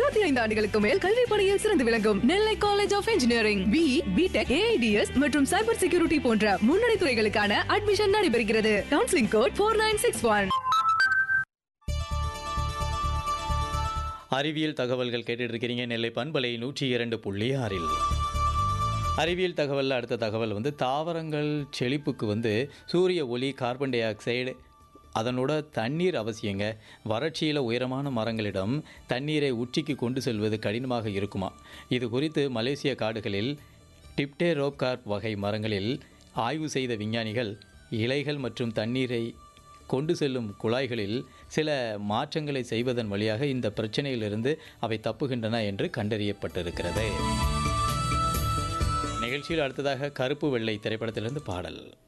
இருபத்தி ஐந்து ஆண்டுகளுக்கு மேல் கல்வி பணியில் சிறந்து விளங்கும் Nellai college of engineering B BTech AIDS மற்றும் சைபர் செக்யூரிட்டி போன்ற முன்னணி துறைகளுக்கான அட்மிஷன் நடைபெறுகிறது counselling code four nine six one அறிவியல் தகவல்கள் கேட்டுட்டு இருக்கிறீங்க நெல்லை பண்பலை நூற்றி இரண்டு புள்ளி ஆறில் அறிவியல் தகவலில் அடுத்த தகவல் வந்து தாவரங்கள் செழிப்புக்கு வந்து சூரிய ஒளி கார்பன் டை ஆக்சைடு அதனோட தண்ணீர் அவசியங்க வறட்சியில் உயரமான மரங்களிடம் தண்ணீரை உச்சிக்கு கொண்டு செல்வது கடினமாக இருக்குமா இது குறித்து மலேசிய காடுகளில் டிப்டேரோகார்ப் வகை மரங்களில் ஆய்வு செய்த விஞ்ஞானிகள் இலைகள் மற்றும் தண்ணீரை கொண்டு செல்லும் குழாய்களில் சில மாற்றங்களை செய்வதன் வழியாக இந்த பிரச்சனையிலிருந்து அவை தப்புகின்றன என்று கண்டறியப்பட்டிருக்கிறது நிகழ்ச்சியில் அடுத்ததாக கருப்பு வெள்ளை திரைப்படத்திலிருந்து பாடல்